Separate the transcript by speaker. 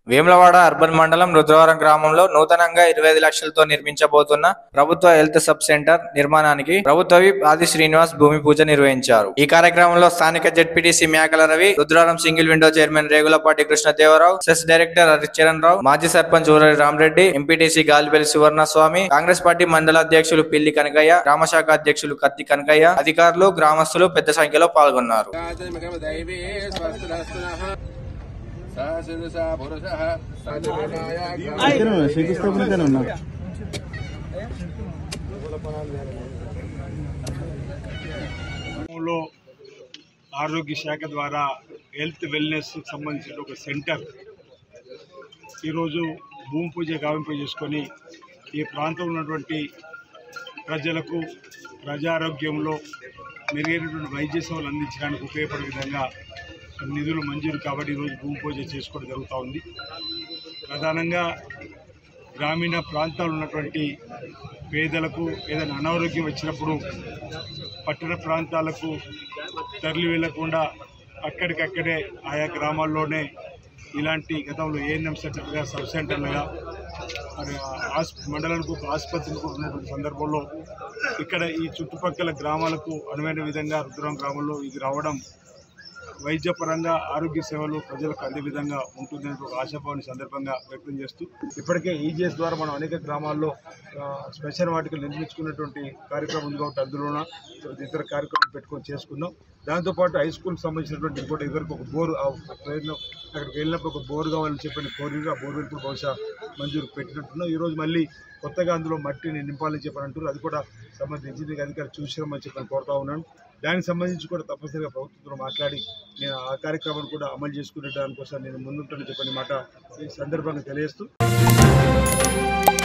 Speaker 1: Vemulawada urban మండలం రుద్రవరం గ్రామంలో నూతనంగా ఇరవై ఐదు లక్షలతో నిర్మించబోతున్న ప్రభుత్వ హెల్త్ సబ్ సెంటర్ నిర్మాణానికి ప్రభుత్వ విప్ ఆది శ్రీనివాస్ భూమి పూజ నిర్వహించారు ఈ కార్యక్రమంలో స్థానిక ZPTC Mekala Ravi Rudravaram single window chairman Regulapati Krishnadevarao CESS director Haricharan Rao మాజీ సర్పంచ్ ఊరరి రామరెడ్డి ఎంపీటీసీ గాలిపల్లి సువర్ణ స్వామి కాంగ్రెస్ పార్టీ మండల అధ్యక్షులు పిల్లి కనకయ్య గ్రామశాఖ అధ్యక్షులు కత్తి కనకయ్య అధికారులు గ్రామస్తులు పెద్ద సంఖ్యలో పాల్గొన్నారు
Speaker 2: దైవే స్వస్తిరస్తునః సహస్రశ పురుషః సజనాయ
Speaker 3: ఇక్కడే ఉన్నా శంకుస్థాపనకనే ఉన్నా
Speaker 4: గ్రామంలో ఆరోగ్య శాఖ ద్వారా హెల్త్ వెల్నెస్ సంబంధించిన ఒక సెంటర్ ఈరోజు భూమి పూజ గావింపు చేసుకొని ఈ ప్రాంతంలో ఉన్నటువంటి ప్రజలకు ప్రజారోగ్యంలో మెరుగైనటువంటి వైద్య సేవలు అందించడానికి ఉపయోగపడే విధంగా నిధులు మంజూరు కాబట్టి ఈరోజు భూమి పూజ చేసుకోవడం జరుగుతూ ఉంది ప్రధానంగా గ్రామీణ ప్రాంతాల్లో ఉన్నటువంటి పేదలకు ఏదైనా అనారోగ్యం వచ్చినప్పుడు పట్టణ ప్రాంతాలకు తరలి వెళ్లకుండా అక్కడికక్కడే ఆయా గ్రామాల్లోనే ఇలాంటి గతంలో ఏఎన్ఎం సెంటర్గా సబ్ సెంటర్లుగా మరి ఆస్ మండలానికి ఒక ఆసుపత్రి కూడా ఉన్నటువంటి సందర్భంలో ఇక్కడ ఈ చుట్టుపక్కల గ్రామాలకు అనువైన విధంగా రుద్రం గ్రామంలో ఇది రావడం వైద్యపరంగా ఆరోగ్య సేవలు ప్రజలకు అందే విధంగా ఉంటుందనే ఒక ఆశాభావాన్ని సందర్భంగా వ్యక్తం చేస్తూ ఇప్పటికే ఈజీఎస్ ద్వారా మనం అనేక గ్రామాల్లో ఆ, స్పెషల్ వాటికలు నిర్మించుకున్నటువంటి కార్యక్రమం ఉంది కాబట్టి అందులోన ఇతర కార్యక్రమాలు పెట్టుకొని చేసుకుందాం దాంతోపాటు హై స్కూల్కి సంబంధించినటువంటి ఇంకోటి ఇద్దరికి ఒక బోర్ ఆ ప్రయత్నం అక్కడికి వెళ్ళినప్పుడు ఒక బోర్ కావాలని చెప్పిన కోరిక ఆ బోర్ వెళ్తూ బహుశా మంజూరు పెట్టినట్టున్నాం ఈరోజు మళ్ళీ కొత్తగా అందులో మట్టిని నింపాలని చెప్పని అంటారు అది కూడా సంబంధించి ఇంజనీరింగ్ అధికారులు చూసిరమ్మని చెప్పని కోరుతా ఉన్నాను దానికి సంబంధించి కూడా తప్పనిసరిగా ప్రభుత్వంతో మాట్లాడి నేను ఆ కార్యక్రమాన్ని కూడా అమలు చేసుకునే దానికోసం నేను ముందుంటానని చెప్పని మాట ఈ సందర్భంగా తెలియజేస్తూ